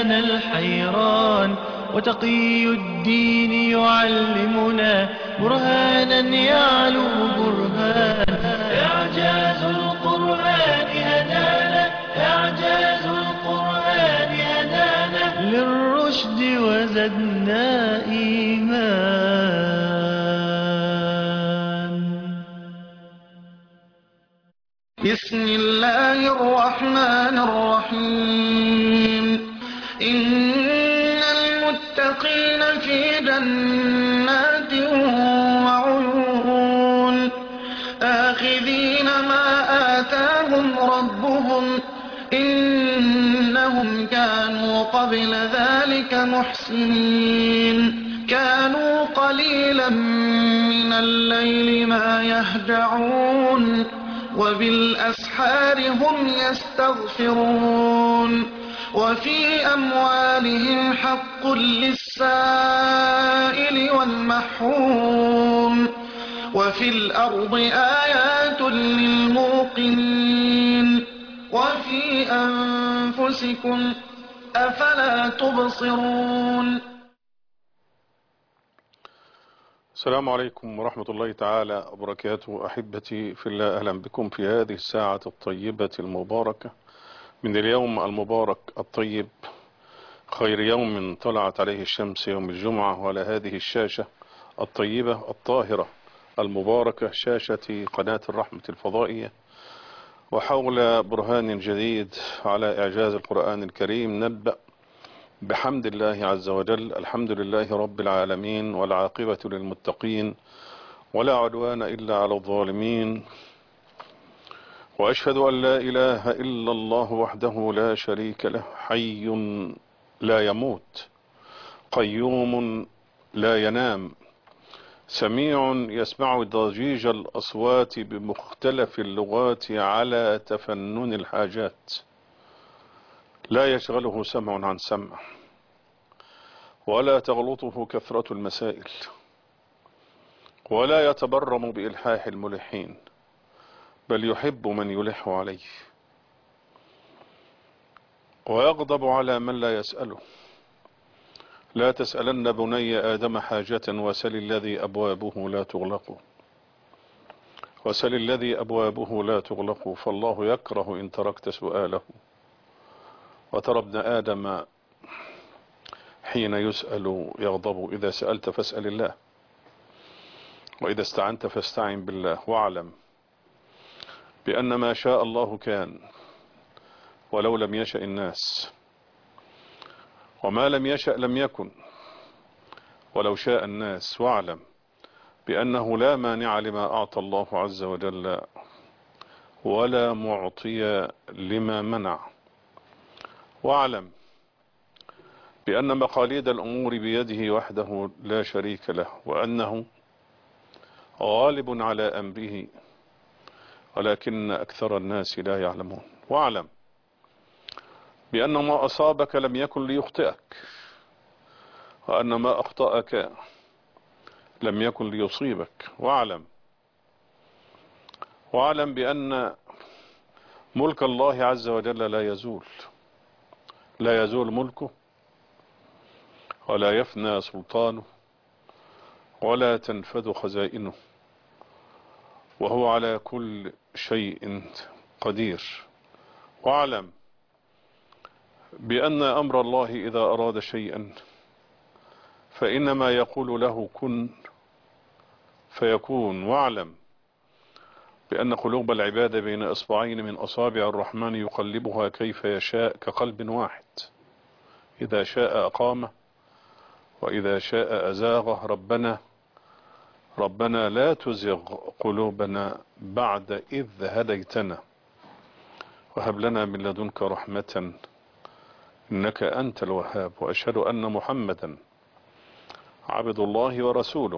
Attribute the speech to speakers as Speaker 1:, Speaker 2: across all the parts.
Speaker 1: إنسان الحيران وتقي الدين يعلمنا برهانا يعلو برهان إعجاز القرآن هدانا إعجاز القرآن هدانا للرشد وزدنا إيمان
Speaker 2: بسم الله الرحمن الرحيم إن المتقين في جنات وعيون آخذين ما آتاهم ربهم إنهم كانوا قبل ذلك محسنين كانوا قليلا من الليل ما يهجعون وبالأسحار هم يستغفرون وفي أموالهم حق للسائل والمحروم وفي الأرض آيات للموقنين وفي أنفسكم أفلا تبصرون
Speaker 3: السلام عليكم ورحمة الله تعالى وبركاته أحبتي في الله أهلا بكم في هذه الساعة الطيبة المباركة من اليوم المبارك الطيب خير يوم طلعت عليه الشمس يوم الجمعة وعلى هذه الشاشة الطيبة الطاهرة المباركة شاشة قناة الرحمة الفضائية وحول برهان جديد على إعجاز القرآن الكريم نبدأ بحمد الله عز وجل الحمد لله رب العالمين والعاقبة للمتقين ولا عدوان إلا على الظالمين وأشهد أن لا إله إلا الله وحده لا شريك له حي لا يموت قيوم لا ينام سميع يسمع ضجيج الأصوات بمختلف اللغات على تفنن الحاجات لا يشغله سمع عن سمع ولا تغلطه كثرة المسائل ولا يتبرم بإلحاح الملحين بل يحب من يلح عليه ويغضب على من لا يسأله لا تسألن بني آدم حاجة وسل الذي أبوابه لا تغلق وسل الذي أبوابه لا تغلق فالله يكره إن تركت سؤاله وترى ابن آدم حين يسأل يغضب إذا سألت فاسأل الله وإذا استعنت فاستعن بالله واعلم بأن ما شاء الله كان ولو لم يشأ الناس وما لم يشأ لم يكن ولو شاء الناس واعلم بأنه لا مانع لما أعطى الله عز وجل ولا معطي لما منع واعلم بأن مقاليد الأمور بيده وحده لا شريك له وأنه غالب على أمره ولكن أكثر الناس لا يعلمون واعلم بأن ما أصابك لم يكن ليخطئك وأن ما أخطأك لم يكن ليصيبك واعلم واعلم بأن ملك الله عز وجل لا يزول لا يزول ملكه ولا يفنى سلطانه ولا تنفذ خزائنه وهو على كل شيء قدير واعلم بأن أمر الله إذا أراد شيئا فإنما يقول له كن فيكون واعلم بأن قلوب العباد بين إصبعين من أصابع الرحمن يقلبها كيف يشاء كقلب واحد إذا شاء أقامه وإذا شاء أزاغه ربنا ربنا لا تزغ قلوبنا بعد إذ هديتنا وهب لنا من لدنك رحمة إنك أنت الوهاب وأشهد أن محمدا عبد الله ورسوله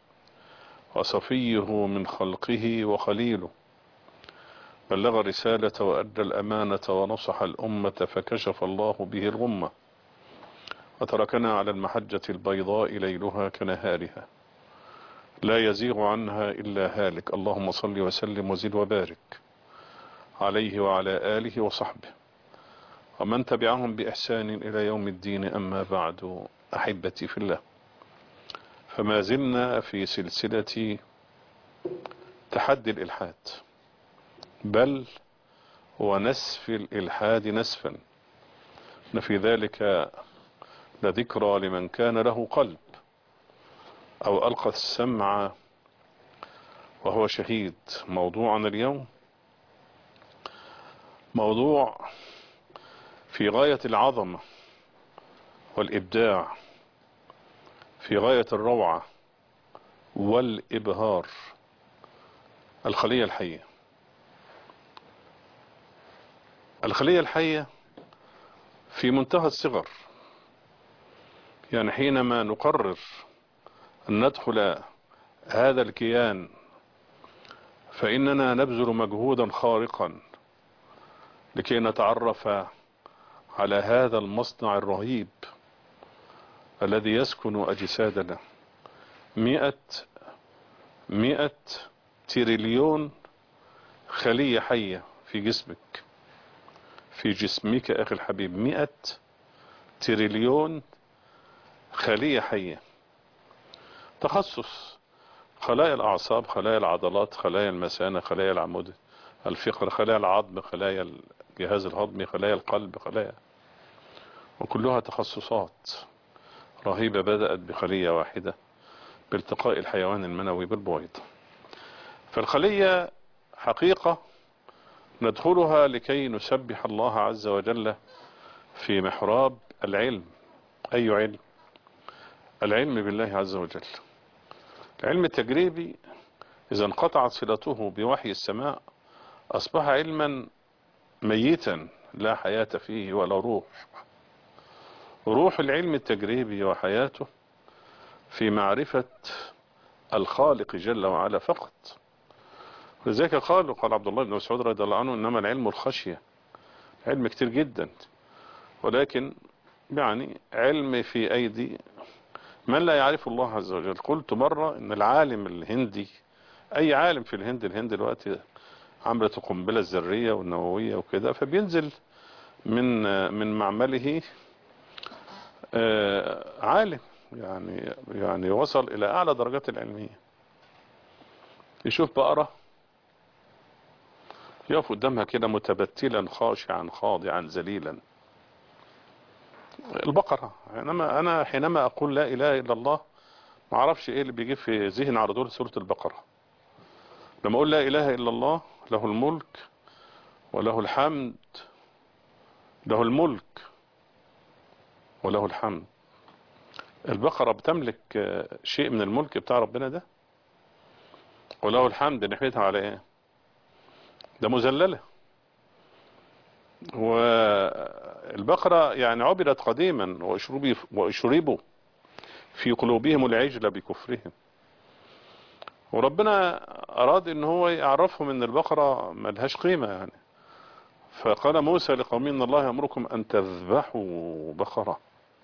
Speaker 3: وصفيه من خلقه وخليله بلغ رسالة وأدى الأمانة ونصح الأمة فكشف الله به الغمة وتركنا على المحجة البيضاء ليلها كنهارها لا يزيغ عنها إلا هالك اللهم صل وسلم وزد وبارك عليه وعلى آله وصحبه ومن تبعهم بإحسان إلى يوم الدين أما بعد أحبتي في الله فما زلنا في سلسلة تحدي الإلحاد بل ونسف الإلحاد نسفا إن في ذلك لذكرى لمن كان له قلب أو ألقى السمع وهو شهيد موضوعنا اليوم موضوع في غاية العظمة والإبداع في غاية الروعة والإبهار الخلية الحية الخلية الحية في منتهى الصغر يعني حينما نقرر أن ندخل هذا الكيان فإننا نبذل مجهودا خارقا لكي نتعرف على هذا المصنع الرهيب الذي يسكن أجسادنا مئة مئة تريليون خلية حية في جسمك في جسمك أخي الحبيب مئة تريليون خلية حية تخصص خلايا الأعصاب خلايا العضلات خلايا المثانة خلايا العمود الفقر خلايا العظم خلايا الجهاز الهضمي خلايا القلب خلايا وكلها تخصصات رهيبة بدأت بخلية واحدة بالتقاء الحيوان المنوي بالبويض فالخلية حقيقة ندخلها لكي نسبح الله عز وجل في محراب العلم أي علم العلم بالله عز وجل العلم التجريبي إذا انقطعت صلته بوحي السماء أصبح علما ميتا لا حياة فيه ولا روح روح العلم التجريبي وحياته في معرفة الخالق جل وعلا فقط لذلك قالوا قال عبد الله بن مسعود رضي الله عنه إنما العلم الخشية علم كتير جدا ولكن يعني علم في أيدي من لا يعرف الله عز وجل قلت مرة إن العالم الهندي أي عالم في الهند الهند دلوقتي عملت القنبلة الذرية والنووية وكده فبينزل من من معمله عالم يعني يعني وصل إلى أعلى درجات العلمية يشوف بقرة يقف قدامها كده متبتلا خاشعا خاضعا ذليلا البقرة حينما أنا حينما أقول لا إله إلا الله ما أعرفش إيه اللي بيجي في ذهن على طول سورة البقرة لما أقول لا إله إلا الله له الملك وله الحمد له الملك وله الحمد البقرة بتملك شيء من الملك بتاع ربنا ده وله الحمد نحمدها على ايه ده مذللة والبقرة يعني عبدت قديما واشربوا في قلوبهم العجل بكفرهم وربنا أراد ان هو يعرفهم ان البقرة ملهاش قيمة يعني فقال موسى لقومه ان الله يأمركم ان تذبحوا بقرة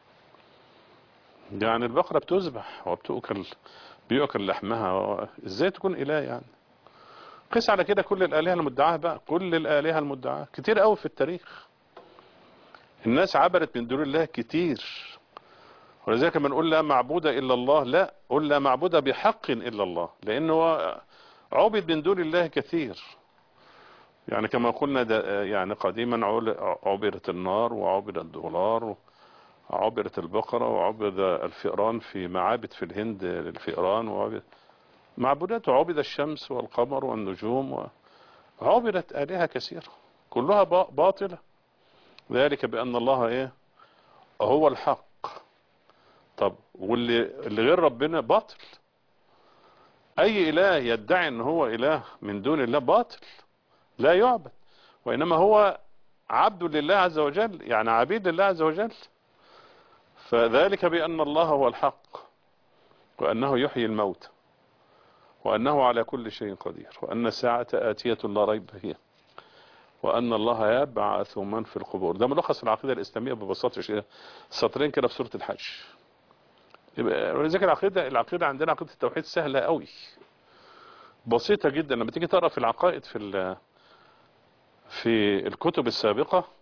Speaker 3: يعني البقرة بتذبح وبتؤكل بيؤكل لحمها ازاي تكون اله يعني قيس على كده كل الالهة المدعاة بقى كل الالهة المدعاة كتير قوي في التاريخ الناس عبرت من دون الله كتير ولذلك لما نقول لا معبود الا الله لا قل لا معبود بحق الا الله لانه عبد من دون الله كثير يعني كما قلنا ده يعني قديما عبرت النار وعبر الدولار عبرت البقرة وعبد الفئران في معابد في الهند للفئران وعبد معبودات وعبد الشمس والقمر والنجوم وعبدت آلهة كثيرة كلها باطلة ذلك بأن الله إيه هو الحق طب واللي اللي غير ربنا باطل أي إله يدعي أن هو إله من دون الله باطل لا يعبد وإنما هو عبد لله عز وجل يعني عبيد لله عز وجل فذلك بأن الله هو الحق وأنه يحيي الموت وأنه على كل شيء قدير وأن الساعة آتية لا ريب فيها وأن الله يبعث من في القبور ده ملخص العقيدة الإسلامية ببساطة شيء سطرين كده في سورة الحج يبقى ولذلك العقيدة العقيدة عندنا عقيدة التوحيد سهلة قوي بسيطة جدا لما تيجي تقرأ في العقائد في في الكتب السابقة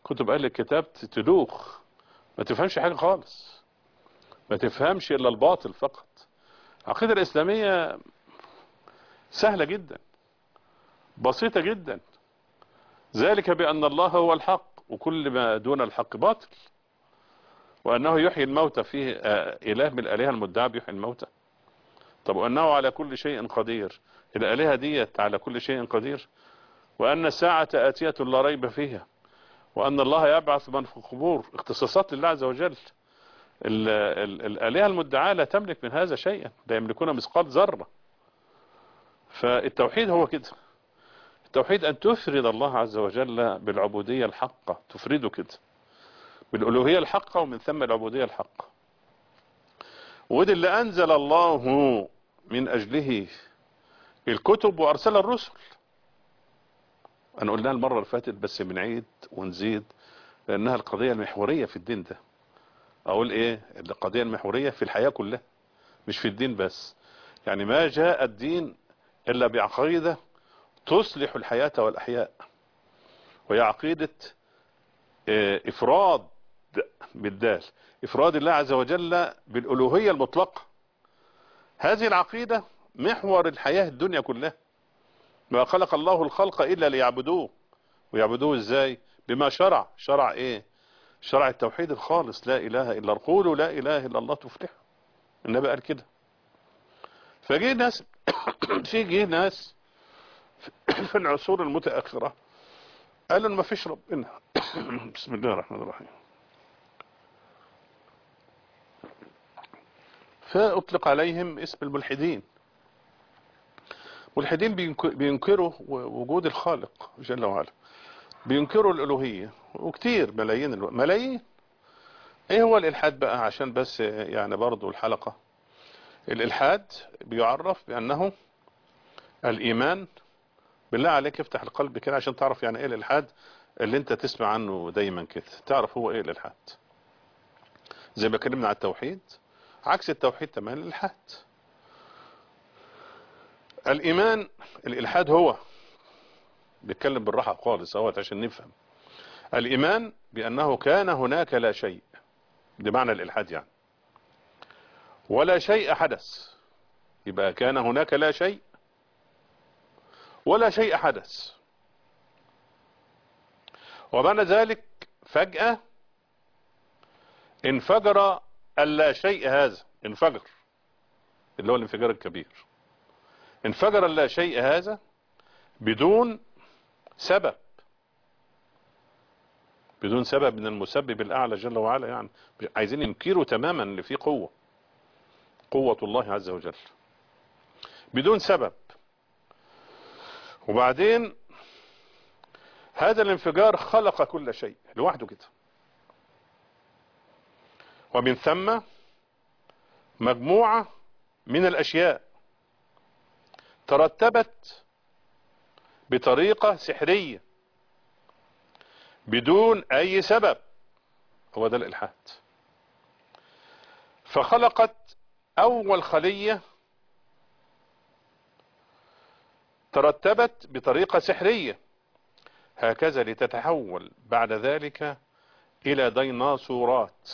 Speaker 3: كتب اهل الكتاب تدوخ ما تفهمش حاجة خالص ما تفهمش الا الباطل فقط العقيدة الاسلامية سهلة جدا بسيطة جدا ذلك بان الله هو الحق وكل ما دون الحق باطل وانه يحيي الموتى فيه آه، اله من الالهة المدعى بيحيي الموتى طب وانه على كل شيء قدير الالهة ديت على كل شيء قدير وان الساعة اتية لا ريب فيها وأن الله يبعث من في القبور اختصاصات لله عز وجل ال- ال- الآلهة المدعاة لا تملك من هذا شيئا لا يملكون مثقال ذرة فالتوحيد هو كده التوحيد أن تفرد الله عز وجل بالعبودية الحقة تفرده كده بالألوهية الحقة ومن ثم العبودية الحقة وده اللي أنزل الله من أجله الكتب وأرسل الرسل أنا قلناها المرة اللي فاتت بس بنعيد ونزيد لأنها القضية المحورية في الدين ده أقول إيه القضية المحورية في الحياة كلها مش في الدين بس يعني ما جاء الدين إلا بعقيدة تصلح الحياة والأحياء وهي عقيدة آه، إفراد بالدال إفراد الله عز وجل بالألوهية المطلقة هذه العقيدة محور الحياة الدنيا كلها ما خلق الله الخلق إلا ليعبدوه ويعبدوه إزاي بما شرع شرع إيه شرع التوحيد الخالص لا إله إلا قولوا لا إله إلا الله تفلح النبي قال كده فجي ناس في جه ناس في العصور المتأخرة قالوا ما فيش ربنا بسم الله الرحمن الرحيم فأطلق عليهم اسم الملحدين ملحدين بينك- بينكروا وجود الخالق جل وعلا بينكروا الألوهية وكتير ملايين الو... ملايين ايه هو الإلحاد بقى عشان بس يعني برضو الحلقة الإلحاد بيعرف بأنه الإيمان بالله عليك افتح القلب كده عشان تعرف يعني ايه الإلحاد اللي انت تسمع عنه دايما كده تعرف هو ايه الإلحاد زي ما اتكلمنا على التوحيد عكس التوحيد تمام الإلحاد الإيمان الإلحاد هو بيتكلم بالراحة خالص اهوت عشان نفهم الإيمان بأنه كان هناك لا شيء ده معنى الإلحاد يعني ولا شيء حدث يبقى كان هناك لا شيء ولا شيء حدث ومعنى ذلك فجأة انفجر اللا شيء هذا انفجر اللي هو الانفجار الكبير انفجر اللا شيء هذا بدون سبب بدون سبب من المسبب الأعلى جل وعلا يعني عايزين ينكروا تماما اللي فيه قوة قوة الله عز وجل بدون سبب وبعدين هذا الانفجار خلق كل شيء لوحده كده ومن ثم مجموعة من الأشياء ترتبت بطريقة سحرية بدون أي سبب هو ده الإلحاد فخلقت أول خلية ترتبت بطريقة سحرية هكذا لتتحول بعد ذلك إلى ديناصورات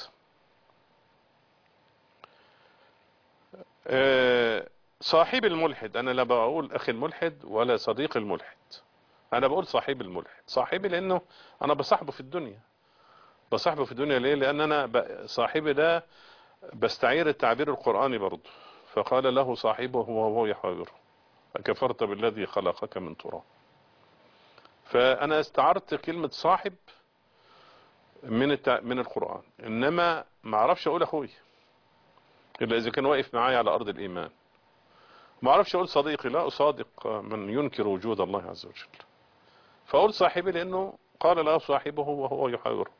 Speaker 3: آه، صاحب الملحد أنا لا بقول أخي الملحد ولا صديق الملحد أنا بقول صاحب الملحد صاحبي لأنه أنا بصاحبه في الدنيا بصاحبه في الدنيا ليه لأن أنا ب- صاحبي ده بستعير التعبير القرآني برضه فقال له صاحبه وهو يحاوره أكفرت بالذي خلقك من تراب فأنا استعرت كلمة صاحب من التع... من القرآن إنما ما اعرفش أقول أخوي إلا إذا كان واقف معايا على أرض الإيمان ما اعرفش أقول صديقي لا أصادق من ينكر وجود الله عز وجل فأقول صاحبي لأنه قال له صاحبه وهو يحاوره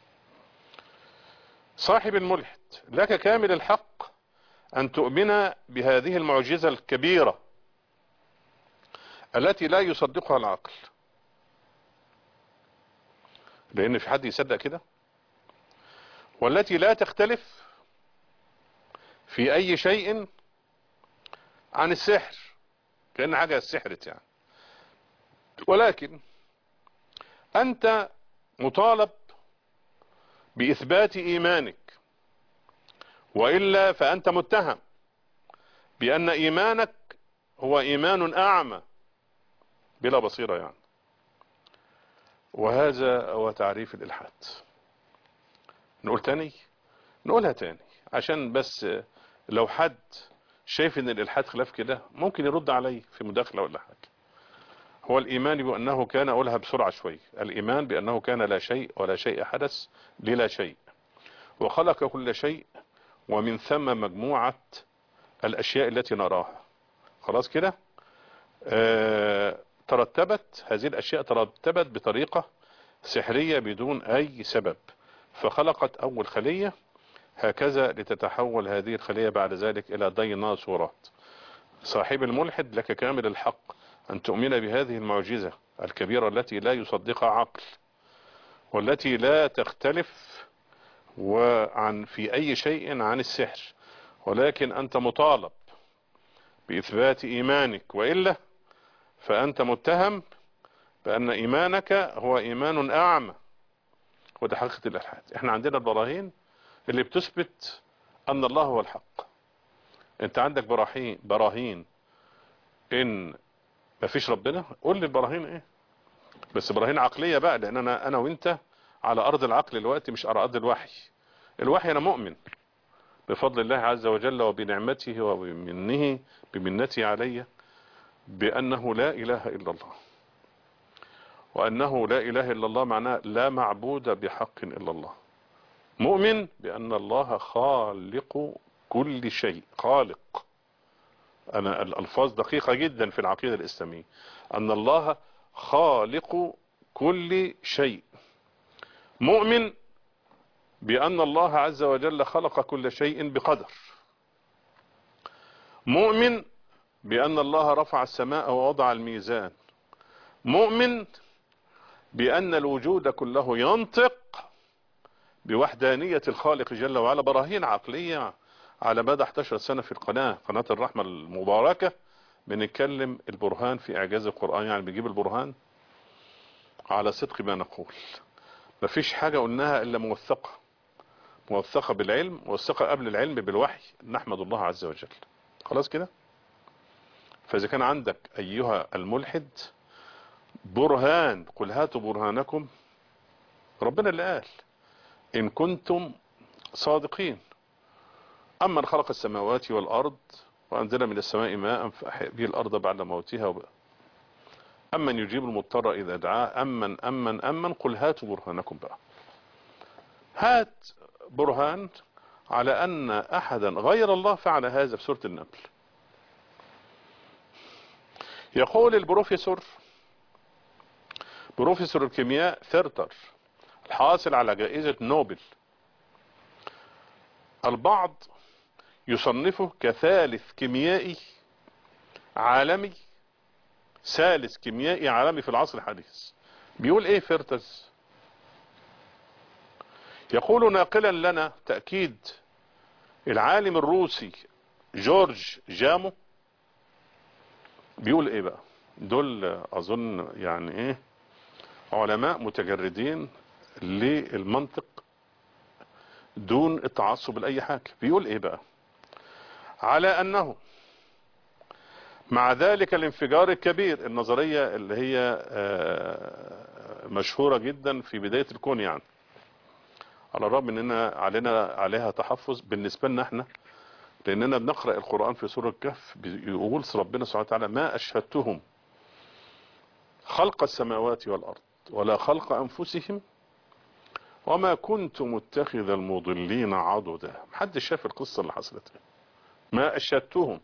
Speaker 3: صاحب الملحد لك كامل الحق أن تؤمن بهذه المعجزة الكبيرة التي لا يصدقها العقل لأن في حد يصدق كده والتي لا تختلف في أي شيء عن السحر كأن حاجة سحرت يعني ولكن أنت مطالب بإثبات إيمانك وإلا فأنت متهم بأن إيمانك هو إيمان أعمى بلا بصيرة يعني وهذا هو تعريف الإلحاد نقول تاني نقولها تاني عشان بس لو حد شايف ان الإلحاد خلاف كده ممكن يرد علي في مداخلة ولا حاجة هو الإيمان بأنه كان أقولها بسرعة شوي الإيمان بأنه كان لا شيء ولا شيء حدث للا شيء وخلق كل شيء ومن ثم مجموعة الأشياء التي نراها خلاص كده آه ترتبت هذه الأشياء ترتبت بطريقة سحرية بدون أي سبب فخلقت أول خلية هكذا لتتحول هذه الخلية بعد ذلك إلى ديناصورات صاحب الملحد لك كامل الحق أن تؤمن بهذه المعجزة الكبيرة التي لا يصدقها عقل والتي لا تختلف وعن في أي شيء عن السحر ولكن أنت مطالب بإثبات إيمانك وإلا فأنت متهم بأن إيمانك هو إيمان أعمى وده حقيقة الإلحاد احنا عندنا البراهين اللي بتثبت أن الله هو الحق انت عندك براهين براهين ان مفيش ربنا قول لي البراهين ايه بس براهين عقلية بقى لان انا انا وانت على ارض العقل دلوقتي مش على ارض الوحي الوحي انا مؤمن بفضل الله عز وجل وبنعمته وبمنه بمنته علي بانه لا اله الا الله وانه لا اله الا الله معناه لا معبود بحق الا الله مؤمن بان الله خالق كل شيء خالق أنا الألفاظ دقيقة جدا في العقيدة الإسلامية أن الله خالق كل شيء مؤمن بأن الله عز وجل خلق كل شيء بقدر مؤمن بأن الله رفع السماء ووضع الميزان مؤمن بأن الوجود كله ينطق بوحدانية الخالق جل وعلا براهين عقلية على مدى 11 سنة في القناة قناة الرحمة المباركة بنتكلم البرهان في اعجاز القرآن يعني بنجيب البرهان على صدق ما نقول مفيش حاجة قلناها الا موثقة موثقة بالعلم موثقة قبل العلم بالوحي نحمد الله عز وجل خلاص كده فاذا كان عندك ايها الملحد برهان قل هاتوا برهانكم ربنا اللي قال ان كنتم صادقين أما خلق السماوات والأرض وأنزل من السماء ماء فأحيا به الأرض بعد موتها وبقى. أمن يجيب المضطر إذا دعاه أمن أمن أمن قل هاتوا برهانكم بقى هات برهان على أن أحدا غير الله فعل هذا في سورة النمل يقول البروفيسور بروفيسور الكيمياء ثيرتر الحاصل على جائزة نوبل البعض يصنفه كثالث كيميائي عالمي ثالث كيميائي عالمي في العصر الحديث بيقول ايه فيرتز يقول ناقلا لنا تأكيد العالم الروسي جورج جامو بيقول ايه بقى دول اظن يعني ايه علماء متجردين للمنطق دون التعصب لأي حاجة بيقول ايه بقى على انه مع ذلك الانفجار الكبير النظرية اللي هي مشهورة جدا في بداية الكون يعني على الرغم اننا علينا عليها تحفظ بالنسبة لنا احنا لاننا بنقرأ القرآن في سورة الكهف بيقول ربنا سبحانه وتعالى ما اشهدتهم خلق السماوات والارض ولا خلق انفسهم وما كنت متخذ المضلين عضدا محدش شاف القصة اللي حصلت ما أشهدتهم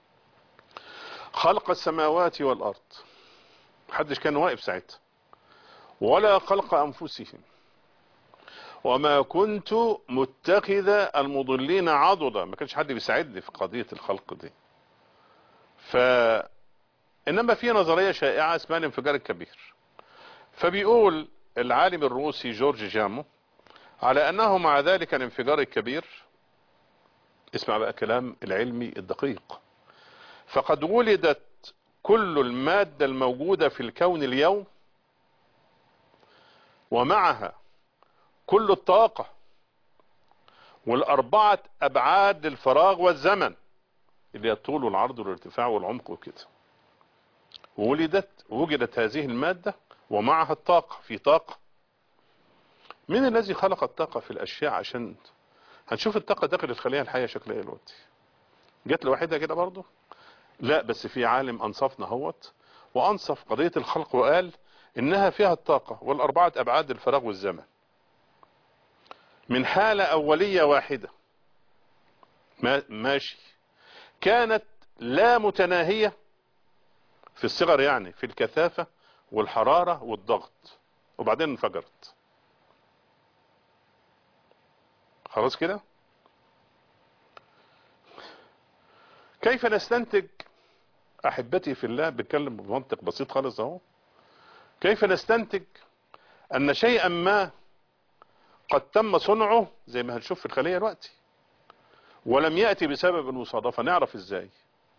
Speaker 3: خلق السماوات والأرض محدش كان واقف ساعتها ولا خلق أنفسهم وما كنت متخذ المضلين عضدا ما كانش حد بيساعدني في قضية الخلق دي ف انما في نظرية شائعة اسمها الانفجار الكبير فبيقول العالم الروسي جورج جامو على انه مع ذلك الانفجار الكبير اسمع بقى كلام العلمي الدقيق فقد ولدت كل المادة الموجودة في الكون اليوم ومعها كل الطاقة والأربعة أبعاد للفراغ والزمن اللي هي الطول والعرض والارتفاع والعمق وكده ولدت وجدت هذه المادة ومعها الطاقة في طاقة من الذي خلق الطاقة في الأشياء عشان هنشوف الطاقة داخل الخلية الحية شكلها ايه دلوقتي جت لوحدها كده برضه لا بس في عالم أنصفنا هوت وأنصف قضية الخلق وقال إنها فيها الطاقة والأربعة أبعاد الفراغ والزمن من حالة أولية واحدة ما ماشي كانت لا متناهية في الصغر يعني في الكثافة والحرارة والضغط وبعدين انفجرت خلاص كده كيف نستنتج احبتي في الله بتكلم بمنطق بسيط خالص اهو كيف نستنتج ان شيئا ما قد تم صنعه زي ما هنشوف في الخلية دلوقتي ولم يأتي بسبب المصادفة نعرف ازاي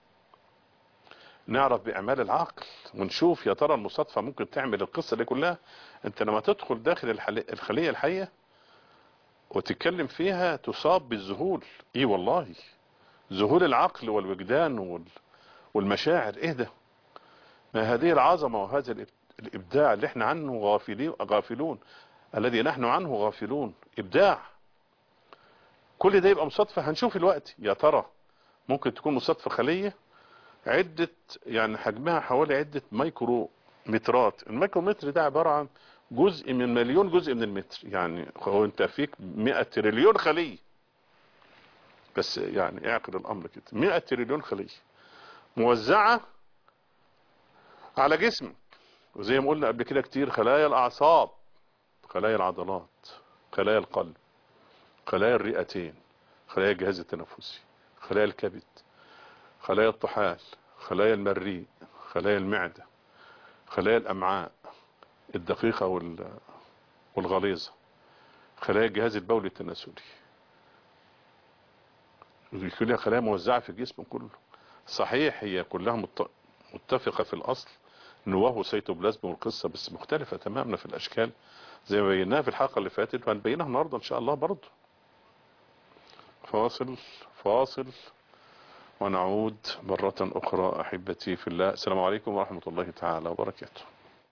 Speaker 3: نعرف بإعمال العقل ونشوف يا ترى المصادفة ممكن تعمل القصة دي كلها انت لما تدخل داخل الخلية الحية وتتكلم فيها تصاب بالذهول ايه والله ذهول العقل والوجدان وال... والمشاعر ايه ده ما هذه العظمة وهذا الابداع اللي احنا عنه غافلين غافلون الذي نحن عنه غافلون ابداع كل ده يبقى مصادفة هنشوف الوقت يا ترى ممكن تكون مصادفة خلية عدة يعني حجمها حوالي عدة مايكرو مترات الميكرومتر ده عبارة عن جزء من مليون جزء من المتر يعني هو انت فيك 100 تريليون خلية بس يعني اعقل الامر كده 100 تريليون خلية موزعة على جسمك وزي ما قلنا قبل كده كتير خلايا الاعصاب خلايا العضلات خلايا القلب خلايا الرئتين خلايا الجهاز التنفسي خلايا الكبد خلايا الطحال خلايا المريء خلايا المعدة خلايا الامعاء الدقيقة والغليظة خلايا الجهاز البولي التناسلي كلها خلايا موزعة في الجسم كله صحيح هي كلها متفقة في الأصل نواه سيتوبلازم والقصة بس مختلفة تماما في الأشكال زي ما بيناها في الحلقة اللي فاتت وهنبينها النهاردة إن شاء الله برضه فاصل فاصل ونعود مرة أخرى أحبتي في الله السلام عليكم ورحمة الله تعالى وبركاته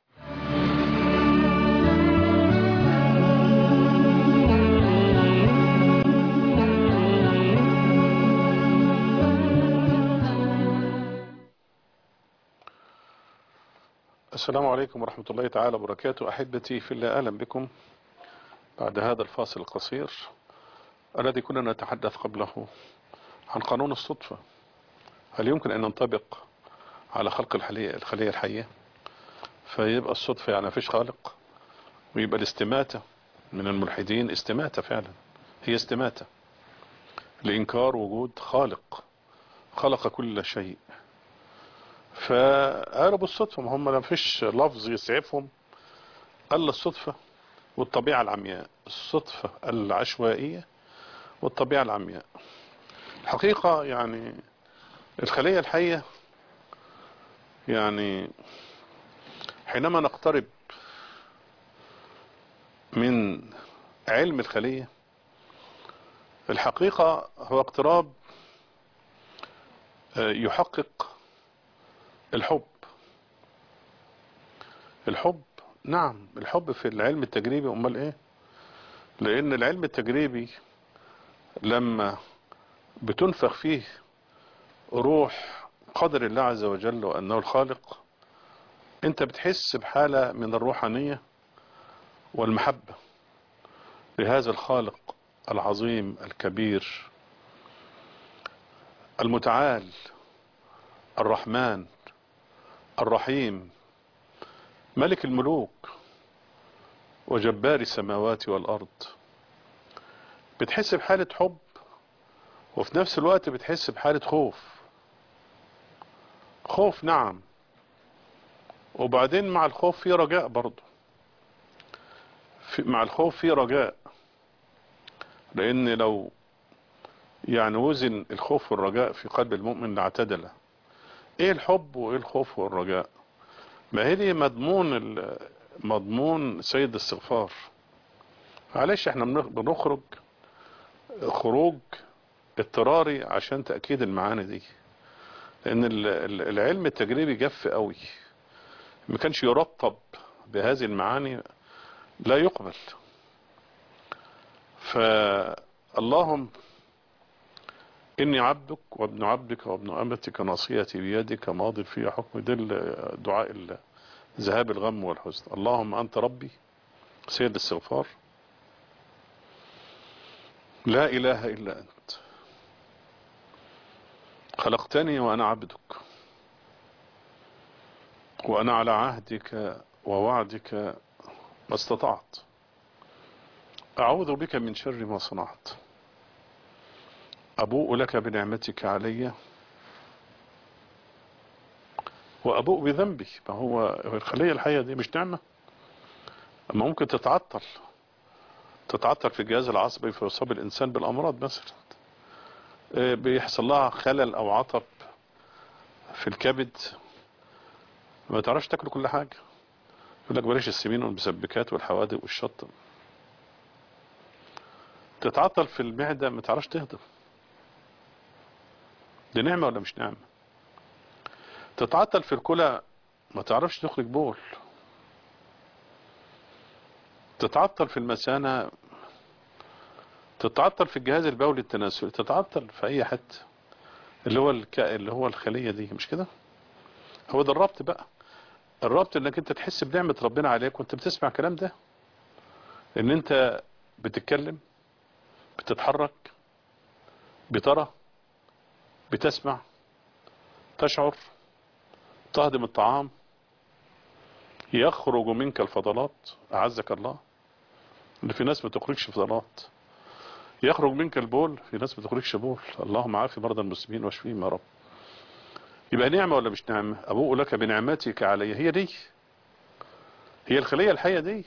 Speaker 3: السلام عليكم ورحمة الله تعالى وبركاته أحبتي في الله أهلا بكم بعد هذا الفاصل القصير الذي كنا نتحدث قبله عن قانون الصدفة هل يمكن أن ننطبق على خلق الخلية, الخلية الحية فيبقى الصدفة يعني فيش خالق ويبقى الاستماتة من الملحدين استماتة فعلا هي استماتة لإنكار وجود خالق خلق كل شيء فقالوا بالصدفة ما هم ما فيش لفظ يسعفهم الا الصدفة والطبيعة العمياء الصدفة العشوائية والطبيعة العمياء الحقيقة يعني الخلية الحية يعني حينما نقترب من علم الخلية الحقيقة هو اقتراب يحقق الحب الحب نعم الحب في العلم التجريبي امال ايه لان العلم التجريبي لما بتنفخ فيه روح قدر الله عز وجل وانه الخالق انت بتحس بحالة من الروحانية والمحبة لهذا الخالق العظيم الكبير المتعال الرحمن الرحيم ملك الملوك وجبار السماوات والأرض بتحس بحالة حب وفي نفس الوقت بتحس بحالة خوف خوف نعم وبعدين مع الخوف في رجاء برضه في مع الخوف في رجاء لان لو يعني وزن الخوف والرجاء في قلب المؤمن لاعتدل ايه الحب وايه الخوف والرجاء ما هي دي مضمون مضمون سيد الاستغفار معلش احنا بنخرج خروج اضطراري عشان تأكيد المعاني دي لان العلم التجريبي جف قوي ما كانش يرطب بهذه المعاني لا يقبل فاللهم إني عبدك وابن عبدك وابن أمتك ناصيتي بيدك ماضي في حكم ده دعاء ذهاب الغم والحزن اللهم أنت ربي سيد الاستغفار لا إله إلا أنت خلقتني وأنا عبدك وأنا على عهدك ووعدك ما استطعت أعوذ بك من شر ما صنعت أبوء لك بنعمتك علي وأبوء بذنبي ما هو الخلية الحية دي مش نعمة أما ممكن تتعطل تتعطل في الجهاز العصبي فيصاب الإنسان بالأمراض مثلا بيحصل لها خلل أو عطب في الكبد ما تعرفش تاكل كل حاجة يقول لك بلاش السمين والمسبكات والحوادق والشط تتعطل في المعدة ما تعرفش تهضم دي نعمة ولا مش نعمة تتعطل في الكلى ما تعرفش تخرج بول تتعطل في المثانة تتعطل في الجهاز البولي التناسلي تتعطل في اي حته اللي هو الك... اللي هو الخلية دي مش كده هو ده الربط بقى الربط انك انت تحس بنعمة ربنا عليك وانت بتسمع الكلام ده ان انت بتتكلم بتتحرك بترى بتسمع تشعر تهضم الطعام يخرج منك الفضلات أعزك الله اللي في ناس ما تخرجش فضلات يخرج منك البول في ناس ما تخرجش بول اللهم عافي مرضى المسلمين واشفيهم يا رب يبقى نعمة ولا مش نعمة أبوء لك بنعمتك علي هي دي هي الخلية الحية دي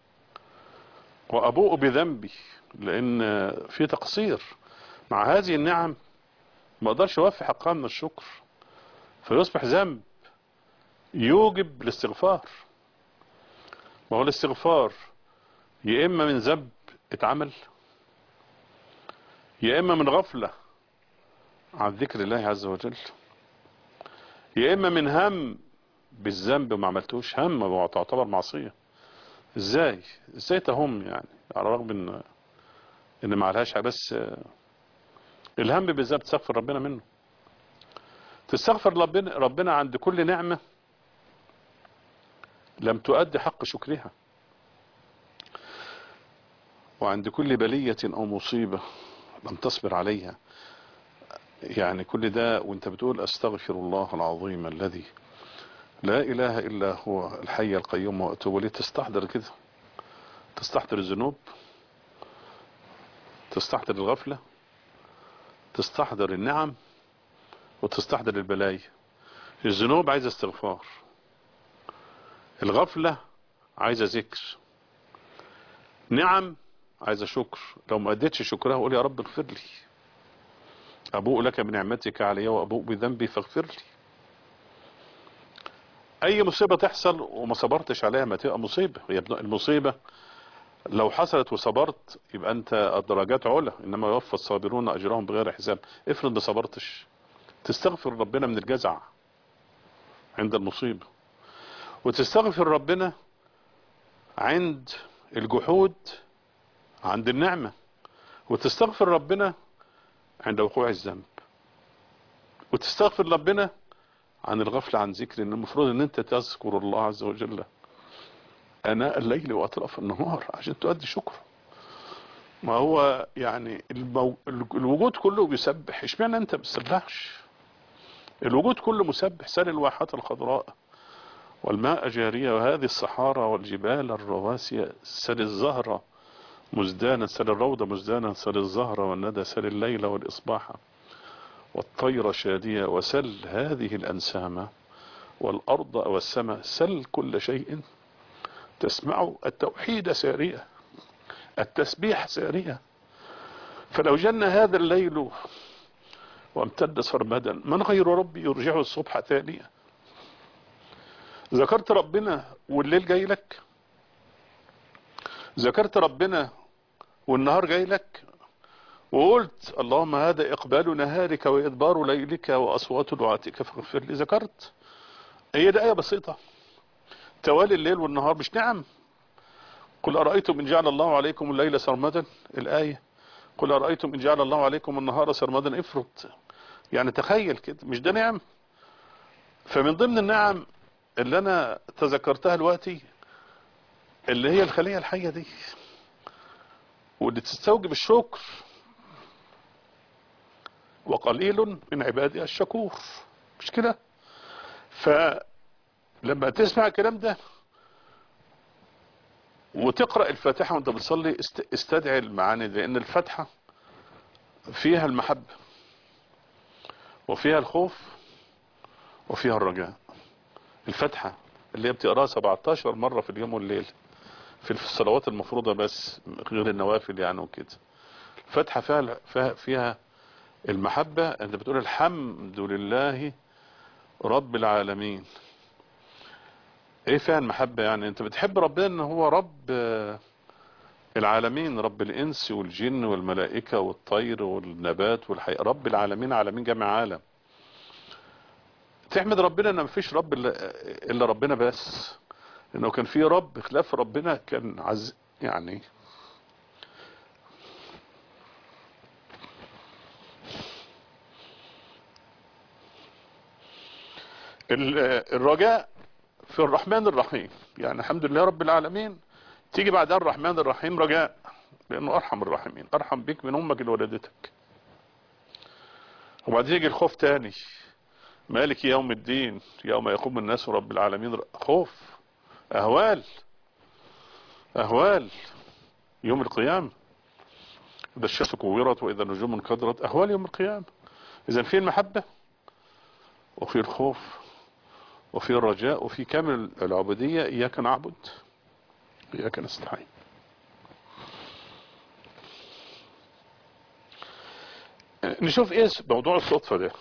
Speaker 3: وأبوء بذنبي لأن في تقصير مع هذه النعم ما اقدرش اوفي حقها من الشكر فيصبح ذنب يوجب الاستغفار ما هو الاستغفار يا اما من ذنب اتعمل يا اما من غفلة عن ذكر الله عز وجل يا اما من هم بالذنب وما عملتوش هم تعتبر معصية ازاي ازاي تهم يعني على الرغم ان ان ما عليهاش بس الهم بالذات تستغفر ربنا منه تستغفر ربنا ربنا عند كل نعمة لم تؤدي حق شكرها وعند كل بلية او مصيبة لم تصبر عليها يعني كل ده وانت بتقول استغفر الله العظيم الذي لا اله الا هو الحي القيوم واتوب اليه تستحضر كده تستحضر الذنوب تستحضر الغفلة تستحضر النعم وتستحضر البلايا الذنوب عايزة استغفار الغفلة عايزة ذكر نعم عايزة شكر لو ما اديتش شكرها قول يا رب اغفر لي ابوء لك بنعمتك علي وابوء بذنبي فاغفر لي اي مصيبة تحصل وما صبرتش عليها ما تبقى مصيبة هي المصيبة لو حصلت وصبرت يبقى انت الدرجات علا انما يوفى الصابرون اجرهم بغير حساب افرض ما صبرتش تستغفر ربنا من الجزع عند المصيبة وتستغفر ربنا عند الجحود عند النعمة وتستغفر ربنا عند وقوع الذنب وتستغفر ربنا عن الغفلة عن ذكر ان المفروض ان انت تذكر الله عز وجل اناء الليل واطراف النهار عشان تؤدي شكر ما هو يعني المو... الوجود كله بيسبح اشمعنى انت بتسبحش الوجود كله مسبح سل الواحات الخضراء والماء جارية وهذه الصحارى والجبال الرواسية سل الزهرة مزدانا سل الروضة مزدانا سل الزهرة والندى سل الليل والإصباح والطير شادية وسل هذه الأنسام والأرض والسماء سل كل شيء تسمع التوحيد سارية التسبيح سارية فلو جن هذا الليل وامتد سرمدا من غير ربي يرجع الصبح ثانية ذكرت ربنا والليل جاي لك ذكرت ربنا والنهار جاي لك وقلت اللهم هذا إقبال نهارك وإدبار ليلك وأصوات دعاتك فاغفر لي ذكرت هي ده آية بسيطة توالي الليل والنهار مش نعم قل أرأيتم إن جعل الله عليكم الليل سرمدا الآية قل أرأيتم إن جعل الله عليكم النهار سرمدا افرض يعني تخيل كده مش ده نعم فمن ضمن النعم اللي أنا تذكرتها دلوقتي اللي هي الخلية الحية دي واللي تستوجب الشكر وقليل من عبادي الشكور مش كده فلما تسمع الكلام ده وتقرأ الفاتحة وانت بتصلي است- استدعي المعاني دي لان الفاتحة فيها المحبة وفيها الخوف وفيها الرجاء الفاتحة اللي هي بتقراها 17 مرة في اليوم والليل في الصلوات المفروضة بس غير النوافل يعني وكده الفاتحة فيها فيها, فيها المحبة انت بتقول الحمد لله رب العالمين ايه فيها المحبة يعني انت بتحب ربنا ان هو رب آه، العالمين رب الانس والجن والملائكة والطير والنبات والحي رب العالمين عالمين جمع عالم تحمد ربنا ان مفيش رب الا إلا ربنا بس انه كان في رب خلاف ربنا كان عز يعني ال- الرجاء في الرحمن الرحيم يعني الحمد لله رب العالمين تيجي بعدها الرحمن الرحيم رجاء لانه ارحم الراحمين ارحم بك من امك اللي ولدتك وبعدين يجي الخوف تاني مالك يوم الدين يوم يقوم الناس رب العالمين خوف اهوال اهوال يوم القيامة اذا الشمس كورت واذا النجوم انكدرت اهوال يوم القيامة اذا في المحبة وفي الخوف وفي الرجاء وفي كامل العبودية إياك نعبد إياك نستعين نشوف إيه موضوع الصدفة ده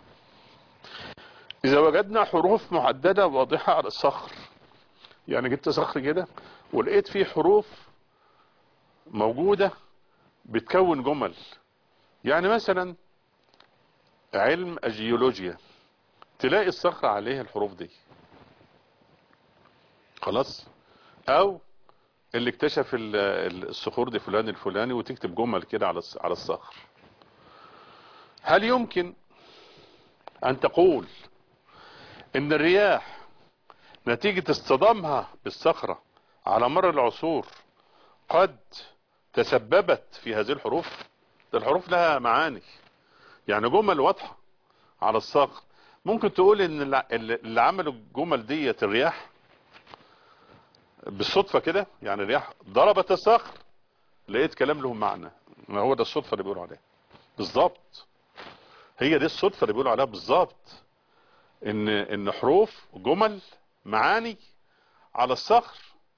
Speaker 3: إذا وجدنا حروف محددة واضحة على الصخر يعني جبت صخر كده ولقيت فيه حروف موجودة بتكون جمل يعني مثلا علم الجيولوجيا تلاقي الصخرة عليها الحروف دي خلاص او اللي اكتشف ال- ال- الصخور دي فلان الفلاني وتكتب جمل كده على الص- على الصخر هل يمكن ان تقول ان الرياح نتيجة اصطدامها بالصخرة على مر العصور قد تسببت في هذه الحروف ده الحروف لها معاني يعني جمل واضحة على الصخر ممكن تقول ان اللي- اللي عملوا الجمل ديت الرياح بالصدفة كده يعني الرياح ضربت الصخر لقيت كلام لهم معنى ما هو ده الصدفة اللي بيقولوا عليها بالظبط هي دي الصدفة اللي بيقولوا عليها بالظبط ان ان حروف جمل معاني على الصخر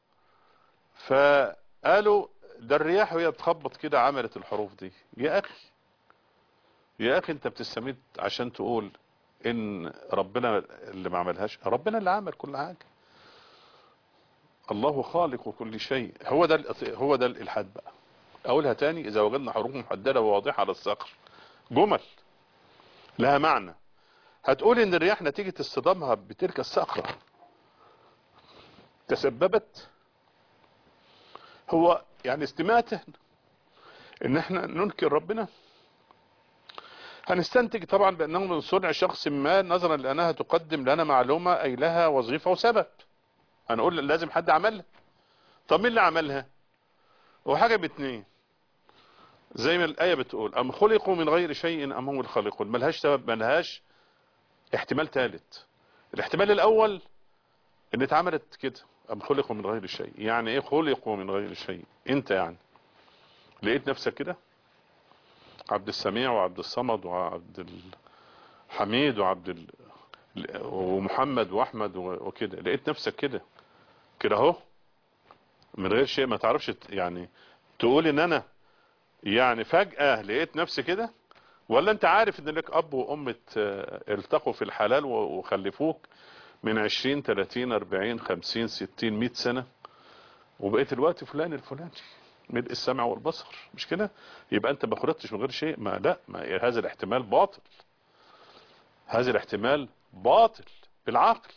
Speaker 3: فقالوا ده الرياح وهي بتخبط كده عملت الحروف دي يا اخي يا اخي انت بتستمد عشان تقول ان ربنا اللي ما عملهاش ربنا اللي عمل كل حاجة الله خالق كل شيء هو ده ال- هو ده الالحاد بقى اقولها تاني اذا وجدنا حروف محددة وواضحة على الصخر جمل لها معنى هتقول ان الرياح نتيجة اصطدامها بتلك الصخرة تسببت هو يعني استماته ان احنا ننكر ربنا هنستنتج طبعا بانه من صنع شخص ما نظرا لانها تقدم لنا معلومة اي لها وظيفة وسبب هنقول لازم حد عملها طب مين اللي عملها هو حاجة باتنين زي ما الآية بتقول أم خلقوا من غير شيء أم هم الخالقون ملهاش سبب ملهاش احتمال ثالث الاحتمال الأول ان اتعملت كده أم خلقوا من غير شيء يعني ايه خلقوا من غير شيء انت يعني لقيت نفسك كده عبد السميع وعبد الصمد وعبد الحميد وعبد ال... ومحمد واحمد و- وكده لقيت نفسك كده كده اهو من غير شيء ما تعرفش ت- يعني تقول ان انا يعني فجأة لقيت نفسي كده ولا انت عارف ان لك اب وام ت- التقوا في الحلال و- وخلفوك من 20 30 40 50 60 100 سنة وبقيت الوقت فلان الفلاني ملء السمع والبصر مش كده يبقى انت ما خلقتش من غير شيء ما لا ما هذا الاحتمال باطل هذا الاحتمال باطل بالعقل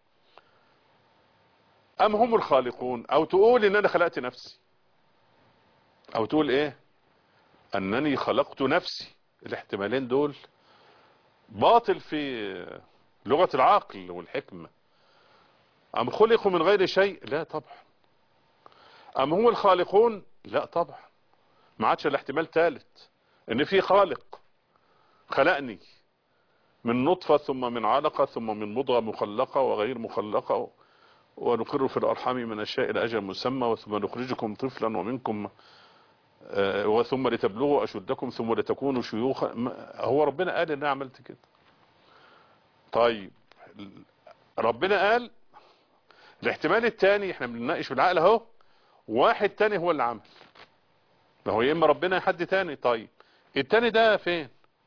Speaker 3: ام هم الخالقون او تقول ان انا خلقت نفسي او تقول ايه انني خلقت نفسي الاحتمالين دول باطل في لغة العقل والحكمة ام خلقوا من غير شيء لا طبعا ام هم الخالقون لا طبعا ما عادش الاحتمال ثالث ان في خالق خلقني من نطفة ثم من علقة ثم من مضغة مخلقة وغير مخلقة ونقر في الأرحام من الشيء إلى أجل مسمى ثم نخرجكم طفلا ومنكم آه، وثم لتبلغوا أشدكم ثم لتكونوا شيوخا ما- هو ربنا قال إن أنا عملت كده طيب ربنا قال الاحتمال الثاني احنا بنناقش في العقل اهو واحد تاني هو اللي عمل ما هو يا اما ربنا يا حد تاني طيب التاني ده فين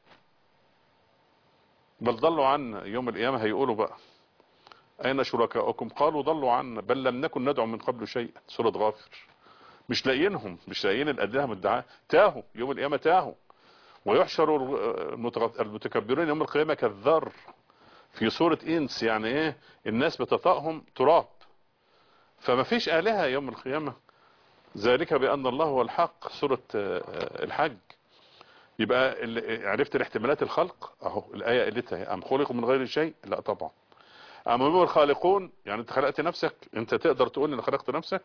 Speaker 3: بل ضلوا عنا يوم القيامة هيقولوا بقى اين شركاؤكم قالوا ضلوا عنا بل لم نكن ندعو من قبل شيئا سورة غافر مش لاقيينهم مش لاقيين الادله مدعاه تاهوا يوم القيامة تاهوا ويحشر المتغ- المتكبرون يوم القيامة كالذر في سورة انس يعني ايه الناس بتطأهم تراب فما فيش آلهة يوم القيامة ذلك بأن الله هو الحق سورة آه، آه، الحج يبقى ال- عرفت الاحتمالات الخلق اهو الآية قالتها ام خلقوا من غير شيء لا طبعا ام هم الخالقون يعني انت خلقت نفسك انت تقدر تقول ان خلقت نفسك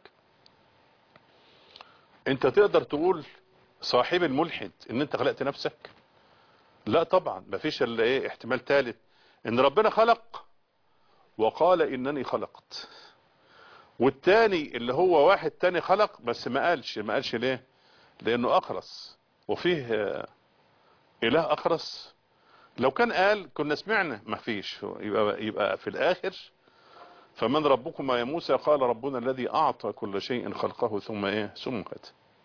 Speaker 3: انت تقدر تقول صاحب الملحد ان انت خلقت نفسك لا طبعا مفيش الا ايه احتمال ثالث ان ربنا خلق وقال انني خلقت والتاني اللي هو واحد تاني خلق بس ما قالش ما قالش ليه لانه اخرس وفيه آه، اله اخرس لو كان قال كنا سمعنا ما فيش يبقى, يبقى في الاخر فمن ربكما يا موسى قال ربنا الذي اعطى كل شيء خلقه ثم ايه ثم هدى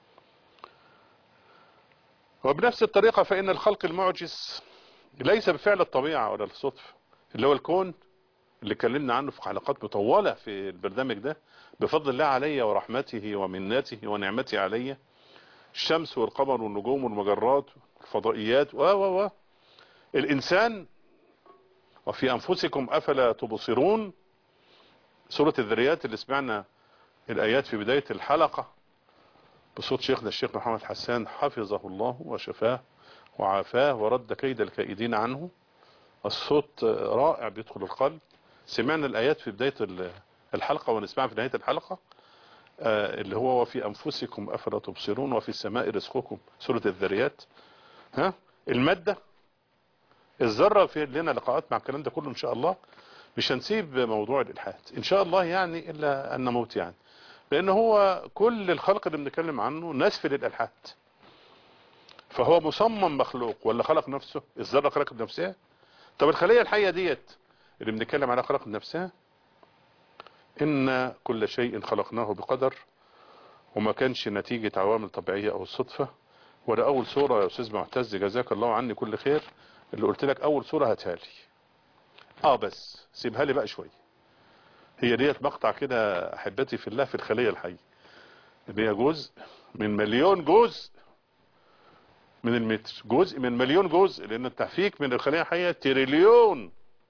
Speaker 3: وبنفس الطريقة فإن الخلق المعجز ليس بفعل الطبيعة ولا الصدفة اللي هو الكون اللي اتكلمنا عنه في حلقات مطولة في البرنامج ده بفضل الله علي ورحمته ومناته ونعمته علي الشمس والقمر والنجوم والمجرات والفضائيات و و و الإنسان وفي أنفسكم أفلا تبصرون سورة الذريات اللي سمعنا الآيات في بداية الحلقة بصوت شيخنا الشيخ محمد حسان حفظه الله وشفاه وعافاه ورد كيد الكائدين عنه الصوت رائع بيدخل القلب سمعنا الآيات في بداية الحلقة ونسمعها في نهاية الحلقة آه، اللي هو وفي أنفسكم أفلا تبصرون وفي السماء رزقكم سورة الذريات ها المادة الذرة في لنا لقاءات مع الكلام ده كله إن شاء الله مش هنسيب موضوع الإلحاد إن شاء الله يعني إلا أن نموت يعني لأن هو كل الخلق اللي بنتكلم عنه نسف للإلحاد فهو مصمم مخلوق ولا خلق نفسه الذرة خلقت نفسها طب الخلية الحية ديت اللي بنتكلم عليها خلقت نفسها إن كل شيء خلقناه بقدر وما كانش نتيجة عوامل طبيعية أو الصدفة ولا أول صورة يا أستاذ معتز جزاك الله عني كل خير اللي قلت لك أول صورة هاتها لي آه بس سيبها لي بقى شوية هي ديت مقطع كده أحبتي في الله في الخلية الحية اللي هي جزء من مليون جزء من المتر جزء من مليون جزء لأن التحفيك من الخلية الحية تريليون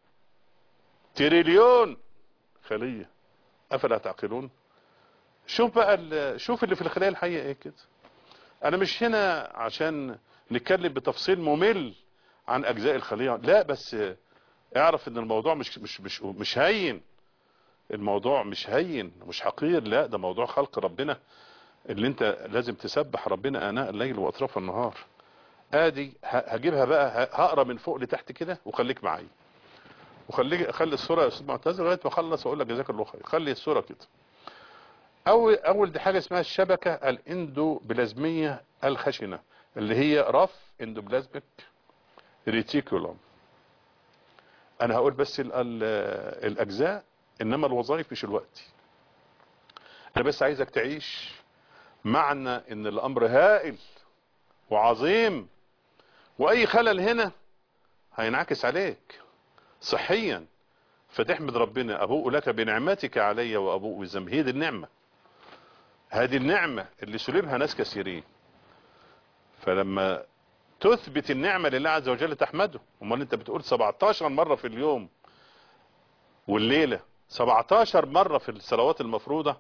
Speaker 3: تريليون خلية أفلا تعقلون شوف بقى ال- شوف اللي في الخلايا الحية ايه كده انا مش هنا عشان نتكلم بتفصيل ممل عن اجزاء الخلية لا بس اعرف ان الموضوع مش مش مش مش هين الموضوع مش هين مش حقير لا ده موضوع خلق ربنا اللي انت لازم تسبح ربنا اناء الليل واطراف النهار ادي ه- هجيبها بقى ه- هقرا من فوق لتحت كده وخليك معايا وخليك خلي الصوره يا استاذ معتز لغايه ما اخلص واقول لك جزاك الله خير خلي الصوره كده اول اول دي حاجه اسمها الشبكه الاندوبلازميه الخشنه اللي هي رف اندوبلازميك ريتيكولوم انا هقول بس ال ال الاجزاء انما الوظائف مش الوقت انا بس عايزك تعيش معنى ان الامر هائل وعظيم واي خلل هنا هينعكس عليك صحيا فتحمد ربنا ابوء لك بنعمتك علي وابوء بذنبي هي دي النعمه هذه النعمة اللي سلبها ناس كثيرين فلما تثبت النعمة لله عز وجل تحمده امال انت بتقول 17 مرة في اليوم والليلة 17 مرة في الصلوات المفروضة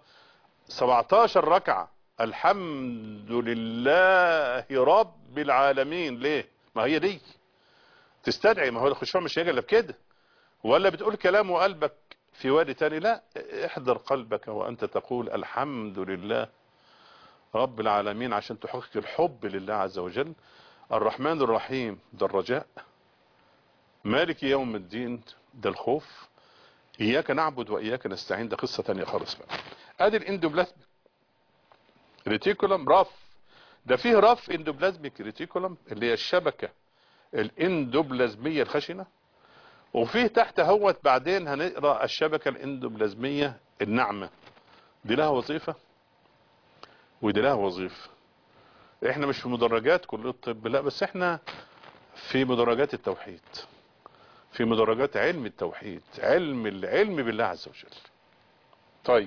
Speaker 3: 17 ركعة الحمد لله رب العالمين ليه ما هي دي تستدعي ما هو الخشوع مش هيجي الا بكده ولا بتقول كلام وقلبك في وادي تاني لا احضر قلبك وانت تقول الحمد لله رب العالمين عشان تحقق الحب لله عز وجل الرحمن الرحيم ده الرجاء مالك يوم الدين ده الخوف اياك نعبد واياك نستعين ده قصة تانية خالص بقى ادي الاندوبلازميك ريتيكولم رف ده فيه رف اندوبلازميك ريتيكولم اللي هي الشبكة الاندوبلازمية الخشنة وفيه تحت هوت بعدين هنقرأ الشبكة الاندوبلازمية الناعمة دي لها وظيفة ودي لها وظيفة احنا مش في مدرجات كلية الطب لا بس احنا في مدرجات التوحيد في مدرجات علم التوحيد علم العلم بالله عز وجل طيب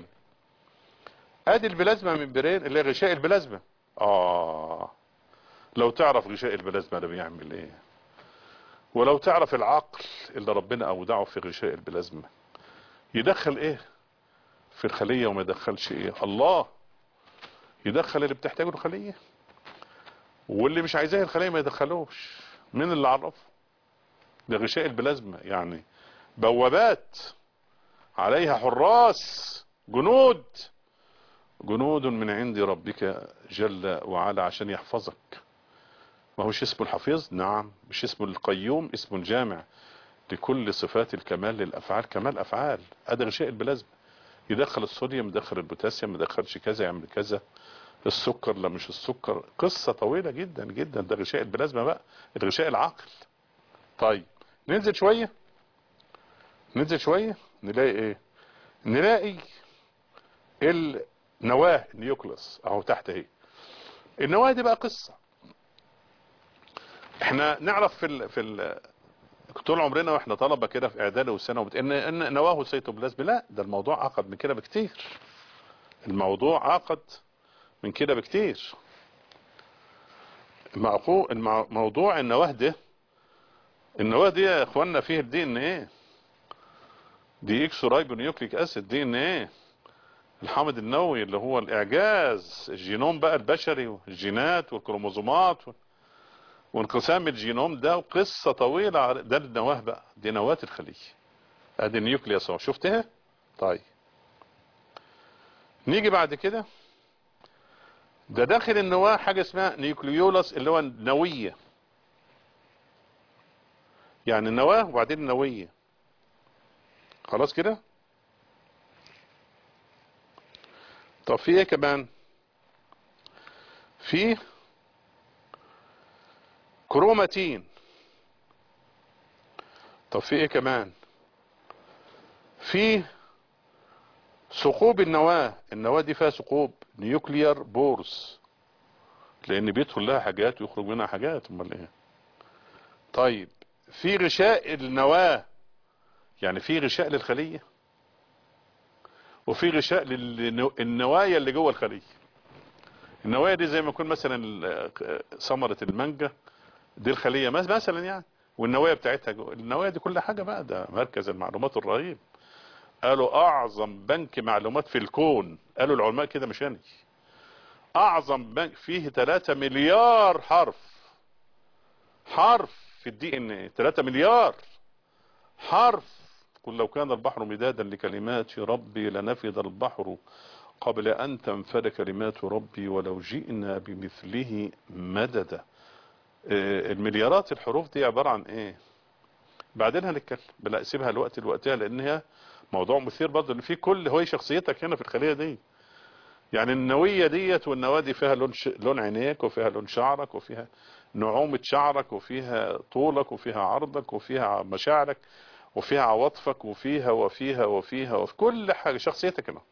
Speaker 3: ادي البلازما من برين اللي هي غشاء البلازما اه لو تعرف غشاء البلازما ده بيعمل ايه ولو تعرف العقل اللي ربنا اودعه في غشاء البلازما يدخل ايه في الخلية وما يدخلش ايه الله يدخل اللي بتحتاجه الخلية واللي مش عايزاه الخلية ما يدخلوش مين اللي عرفه ده غشاء البلازما يعني بوابات عليها حراس جنود جنود من عند ربك جل وعلا عشان يحفظك ما هوش اسمه الحفيظ نعم مش اسمه القيوم اسمه الجامع لكل صفات الكمال للأفعال كمال أفعال هذا غشاء البلازما يدخل الصوديوم يدخل البوتاسيوم يدخلش كذا يعمل كذا السكر لا مش السكر قصة طويلة جدا جدا ده غشاء البلازما بقى الغشاء العقل طيب ننزل شوية ننزل شوية نلاقي ايه نلاقي النواة نيوكلس اهو تحت اهي النواة دي بقى قصة احنا نعرف في ال في ال طول عمرنا واحنا طلبة كده في اعدادي وثانوي ان ان نواه سيتوبلازم لا ده الموضوع اعقد من كده بكتير الموضوع اعقد من كده بكتير موضوع النواه ده النواه دي يا اخوانا فيه الدي ان ايه دي اكسو رايبونيوكليك اسيد دي ان ايه الحامض النووي اللي هو الاعجاز الجينوم بقى البشري والجينات والكروموزومات وانقسام الجينوم ده وقصة طويلة ده النواه بقى دي نواة الخلية ادي النيوكليوس اهو شفتها طيب نيجي بعد كده ده داخل النواة حاجة اسمها نيوكليولس اللي هو النوية يعني النواة وبعدين النوية خلاص كده طب في ايه كمان في كروماتين طب في ايه كمان في ثقوب النواة النواة دي فيها ثقوب نيوكليار بورس لان بيدخل لها حاجات ويخرج منها حاجات امال ايه طيب في غشاء النواة يعني في غشاء للخلية وفي غشاء للنوايا اللي جوه الخلية النوايا دي زي ما يكون مثلا ثمرة المانجا دي الخلية مثلا يعني والنوايا بتاعتها جوه النوايا دي كل حاجة بقى ده مركز المعلومات الرهيب قالوا اعظم بنك معلومات في الكون قالوا العلماء كده مش انا اعظم بنك فيه 3 مليار حرف حرف في الدي ان ايه 3 مليار حرف قل لو كان البحر مدادا لكلمات ربي لنفذ البحر قبل ان تنفذ كلمات ربي ولو جئنا بمثله مددا المليارات الحروف دي عبارة عن ايه بعدين هنتكلم بلا اسيبها الوقت لوقتها لان هي موضوع مثير برضه ان في كل هو شخصيتك هنا في الخلية دي يعني النوية ديت والنواة دي فيها لون ش... لون عينيك وفيها لون شعرك وفيها نعومة شعرك وفيها طولك وفيها عرضك وفيها مشاعرك وفيها عواطفك وفيها وفيها وفيها وفي كل حاجة شخصيتك هنا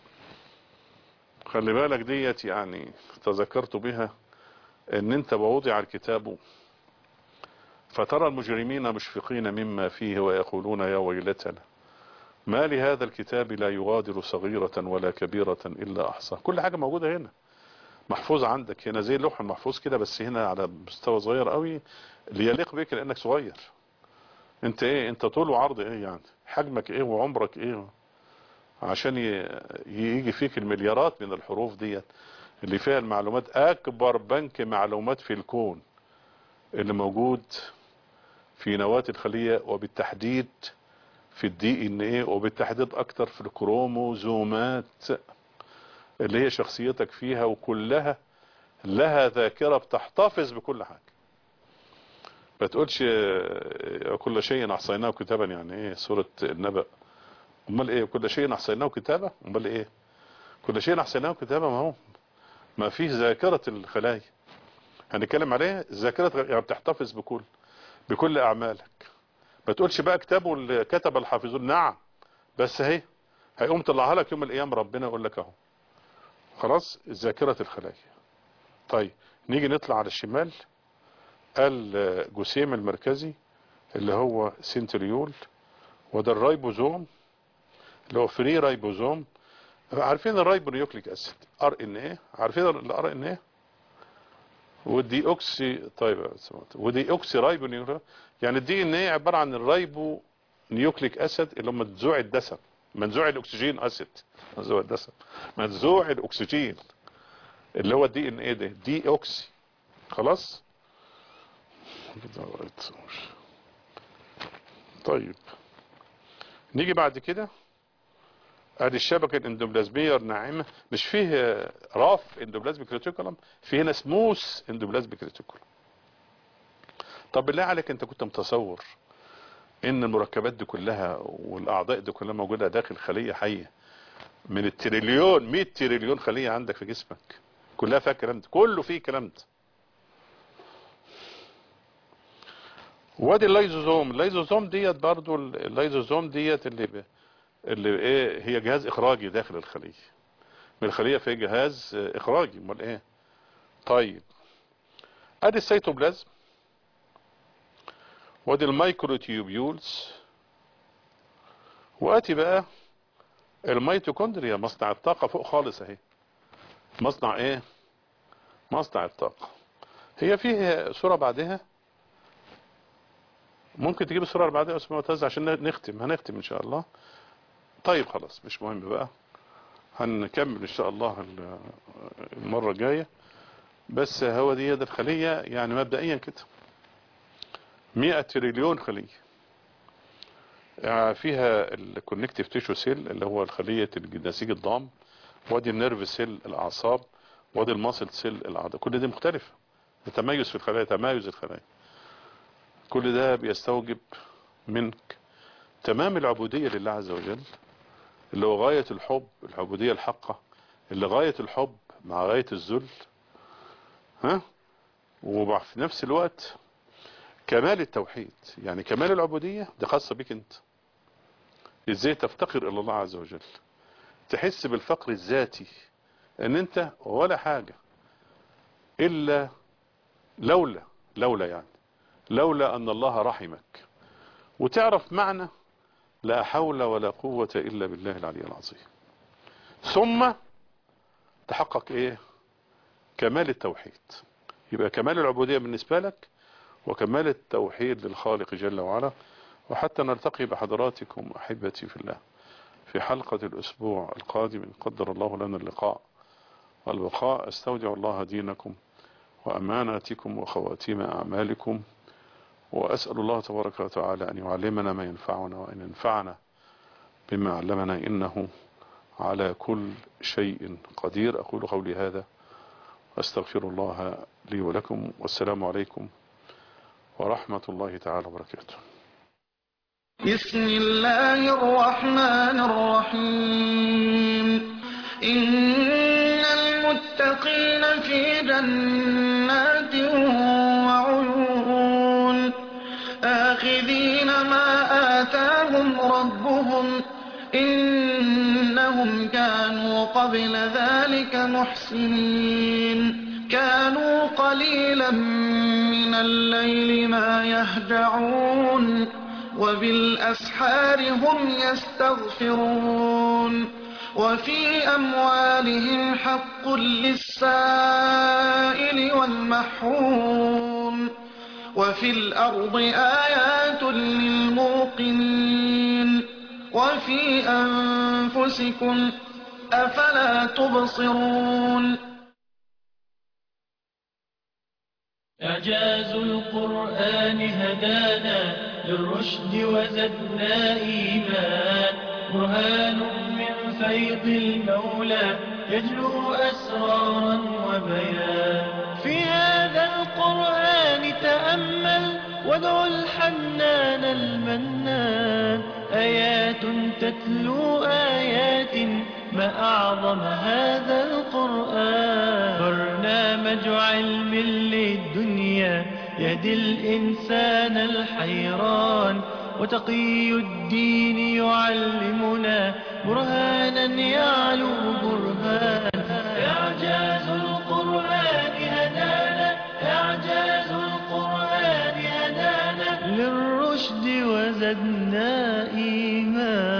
Speaker 3: خلي بالك ديت يعني تذكرت بها ان انت ووضع الكتاب فترى المجرمين مشفقين مما فيه ويقولون يا ويلتنا ما لهذا الكتاب لا يغادر صغيرة ولا كبيرة إلا أحصى كل حاجة موجودة هنا محفوظ عندك هنا زي اللوح المحفوظ كده بس هنا على مستوى صغير قوي ليليق بك لأنك صغير انت ايه انت طول وعرض ايه يعني حجمك ايه وعمرك ايه عشان يجي فيك المليارات من الحروف ديت اللي فيها المعلومات اكبر بنك معلومات في الكون اللي موجود في نواة الخلية وبالتحديد في الدي ان ايه وبالتحديد اكتر في الكروموزومات اللي هي شخصيتك فيها وكلها لها ذاكرة بتحتفظ بكل حاجة ما تقولش كل شيء احصيناه كتابا يعني ايه سورة النبأ امال ايه كل شيء احصيناه كتابا امال ايه كل شيء احصيناه كتابا ما هو ما فيه ذاكرة الخلايا هنتكلم عليه ذاكرة يعني بتحتفظ بكل بكل اعمالك ما تقولش بقى كتابه اللي كتب الحافظون نعم بس اهي هيقوم طلعها لك يوم القيامة ربنا يقول لك اهو خلاص ذاكرة الخلايا طيب نيجي نطلع على الشمال الجسيم المركزي اللي هو سنتريول وده الرايبوزوم اللي هو فري رايبوزوم عارفين الرايبونيوكليك اسيد ار ان ايه عارفين الار ان ايه ودي اوكسي طيب ودي اوكسي رايبونيوكليك يعني الدي ان ايه عباره عن الرايبو نيوكليك اسيد اللي هم منزوع الدسم منزوع الاكسجين اسيد منزوع الدسم منزوع الاكسجين اللي هو الدي ان ايه ده دي اوكسي خلاص طيب نيجي بعد كده ادي الشبكة الاندوبلازمية الناعمة مش فيه راف اندوبلازميك ريتيكولم في هنا سموث اندوبلازميك ريتيكولم طب بالله عليك انت كنت متصور ان المركبات دي كلها والاعضاء دي كلها موجودة داخل خلية حية من التريليون 100 تريليون خلية عندك في جسمك كلها فيها الكلام ده كله فيه الكلام ده وادي اللايزوزوم اللايزوزوم ديت برضو اللايزوزوم ديت اللي ب... اللي ايه هي جهاز اخراجي داخل الخلية من الخلية في جهاز اخراجي امال ايه طيب ادي السيتوبلازم وادي المايكروتيوبيولز واتي بقى الميتوكوندريا مصنع الطاقة فوق خالص اهي مصنع ايه مصنع الطاقة هي فيه صورة بعدها ممكن تجيب الصورة اللي بعدها اسمها معتز عشان نختم هنختم ان شاء الله طيب خلاص مش مهم بقى هنكمل ان شاء الله المرة الجاية بس هو دي ده الخلية يعني مبدئيا كده 100 تريليون خلية يعني فيها الكونكتيف تيشو سيل اللي هو الخلية النسيج الضام وادي النيرف سيل الاعصاب وادي الماسل سيل الاعضاء كل دي مختلفة تميز في الخلايا تمايز الخلايا كل ده بيستوجب منك تمام العبودية لله عز وجل اللي هو غاية الحب العبودية الحقة اللي غاية الحب مع غاية الذل ها وفي نفس الوقت كمال التوحيد يعني كمال العبودية ده خاصة بك انت ازاي تفتقر الى الله عز وجل تحس بالفقر الذاتي ان انت ولا حاجة الا لولا لولا يعني لولا ان الله رحمك وتعرف معنى لا حول ولا قوة الا بالله العلي العظيم ثم تحقق ايه كمال التوحيد يبقى كمال العبودية بالنسبة لك وكمال التوحيد للخالق جل وعلا وحتى نلتقي بحضراتكم احبتي في الله في حلقة الاسبوع القادم ان قدر الله لنا اللقاء والبقاء استودع الله دينكم واماناتكم وخواتيم اعمالكم وأسأل الله تبارك وتعالى أن يعلمنا ما ينفعنا وأن ينفعنا بما علمنا إنه على كل شيء قدير أقول قولي هذا وأستغفر الله لي ولكم والسلام عليكم ورحمة الله تعالى وبركاته
Speaker 2: بسم الله الرحمن الرحيم إن المتقين في جنات وعيون آخذين ما آتاهم ربهم إنهم كانوا قبل ذلك محسنين كانوا قليلا من الليل ما يهجعون وبالأسحار هم يستغفرون وفي أموالهم حق للسائل والمحروم وفي الأرض آيات للموقنين وفي أنفسكم أفلا تبصرون
Speaker 1: إعجاز القرآن هدانا للرشد وزدنا إيمان برهان من فيض المولى يجلو أسرارا وبيان في هذا القرآن تأمل وادع الحنان المنان آيات تتلو آيات ما أعظم هذا القرآن برنامج علم للدنيا يهدي الإنسان الحيران وتقي الدين يعلمنا برهانا يعلو برهان إعجاز القرآن هدانا إعجاز القرآن هدانا للرشد وزدنا إيمان